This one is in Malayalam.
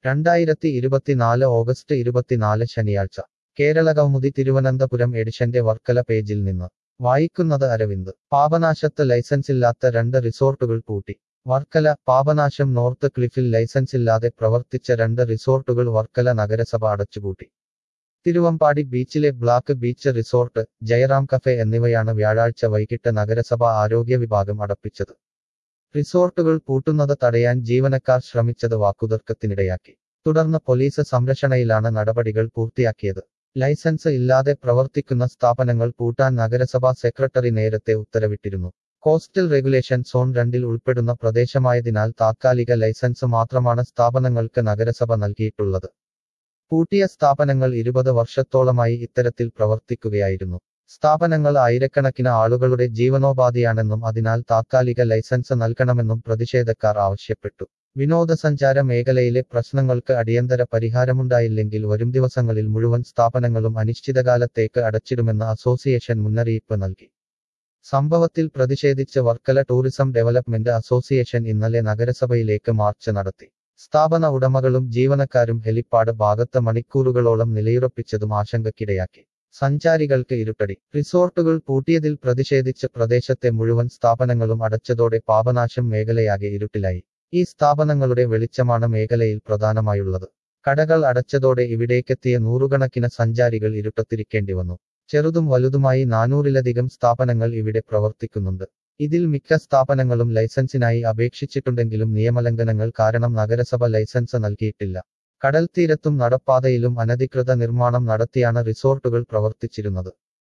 രണ്ടായിരത്തി ഇരുപത്തിനാല് ഓഗസ്റ്റ് ഇരുപത്തിനാല് ശനിയാഴ്ച കേരള കൗമുദി തിരുവനന്തപുരം എഡിഷന്റെ വർക്കല പേജിൽ നിന്ന് വായിക്കുന്നത് അരവിന്ദ് പാപനാശത്ത് ലൈസൻസില്ലാത്ത രണ്ട് റിസോർട്ടുകൾ പൂട്ടി വർക്കല പാപനാശം നോർത്ത് ക്ലിഫിൽ ലൈസൻസില്ലാതെ പ്രവർത്തിച്ച രണ്ട് റിസോർട്ടുകൾ വർക്കല നഗരസഭ അടച്ചുപൂട്ടി തിരുവമ്പാടി ബീച്ചിലെ black beach resort Jayaram cafe എന്നിവയാണ് വ്യാഴാഴ്ച വൈകിട്ട് നഗരസഭ ആരോഗ്യ വിഭാഗം അടപ്പിച്ചത് റിസോർട്ടുകൾ പൂട്ടുന്നത് തടയാൻ ജീവനക്കാർ ശ്രമിച്ചത് വാക്കുതർക്കത്തിനിടയാക്കി തുടർന്ന് പോലീസ് സംരക്ഷണയിലാണ് നടപടികൾ പൂർത്തിയാക്കിയത് ലൈസൻസ് ഇല്ലാതെ പ്രവർത്തിക്കുന്ന സ്ഥാപനങ്ങൾ പൂട്ടാൻ നഗരസഭാ സെക്രട്ടറി നേരത്തെ ഉത്തരവിട്ടിരുന്നു കോസ്റ്റൽ റെഗുലേഷൻ സോൺ രണ്ടിൽ ഉൾപ്പെടുന്ന പ്രദേശമായതിനാൽ താത്കാലിക ലൈസൻസ് മാത്രമാണ് സ്ഥാപനങ്ങൾക്ക് നഗരസഭ നൽകിയിട്ടുള്ളത് പൂട്ടിയ സ്ഥാപനങ്ങൾ ഇരുപത് വർഷത്തോളമായി ഇത്തരത്തിൽ പ്രവർത്തിക്കുകയായിരുന്നു സ്ഥാപനങ്ങൾ ആയിരക്കണക്കിന് ആളുകളുടെ ജീവനോപാധിയാണെന്നും അതിനാൽ താത്കാലിക ലൈസൻസ് നൽകണമെന്നും പ്രതിഷേധക്കാർ ആവശ്യപ്പെട്ടു വിനോദസഞ്ചാര മേഖലയിലെ പ്രശ്നങ്ങൾക്ക് അടിയന്തര പരിഹാരമുണ്ടായില്ലെങ്കിൽ വരും ദിവസങ്ങളിൽ മുഴുവൻ സ്ഥാപനങ്ങളും അനിശ്ചിതകാലത്തേക്ക് അടച്ചിടുമെന്ന് അസോസിയേഷൻ മുന്നറിയിപ്പ് നൽകി സംഭവത്തിൽ പ്രതിഷേധിച്ച് വർക്കല ടൂറിസം ഡെവലപ്മെന്റ് അസോസിയേഷൻ ഇന്നലെ നഗരസഭയിലേക്ക് മാർച്ച് നടത്തി സ്ഥാപന ഉടമകളും ജീവനക്കാരും ഹെലിപ്പാഡ് ഭാഗത്ത് മണിക്കൂറുകളോളം നിലയുറപ്പിച്ചതും ആശങ്കക്കിടയാക്കി സഞ്ചാരികൾക്ക് ഇരുട്ടടി റിസോർട്ടുകൾ പൂട്ടിയതിൽ പ്രതിഷേധിച്ച് പ്രദേശത്തെ മുഴുവൻ സ്ഥാപനങ്ങളും അടച്ചതോടെ പാപനാശം മേഖലയാകെ ഇരുട്ടിലായി ഈ സ്ഥാപനങ്ങളുടെ വെളിച്ചമാണ് മേഖലയിൽ പ്രധാനമായുള്ളത് കടകൾ അടച്ചതോടെ ഇവിടേക്കെത്തിയ നൂറുകണക്കിന് സഞ്ചാരികൾ ഇരുട്ടത്തിരിക്കേണ്ടി വന്നു ചെറുതും വലുതുമായി നാനൂറിലധികം സ്ഥാപനങ്ങൾ ഇവിടെ പ്രവർത്തിക്കുന്നുണ്ട് ഇതിൽ മിക്ക സ്ഥാപനങ്ങളും ലൈസൻസിനായി അപേക്ഷിച്ചിട്ടുണ്ടെങ്കിലും നിയമലംഘനങ്ങൾ കാരണം നഗരസഭ ലൈസൻസ് നൽകിയിട്ടില്ല കടൽത്തീരത്തും നടപ്പാതയിലും അനധികൃത നിർമ്മാണം നടത്തിയാണ് റിസോർട്ടുകൾ പ്രവർത്തിച്ചിരുന്നത്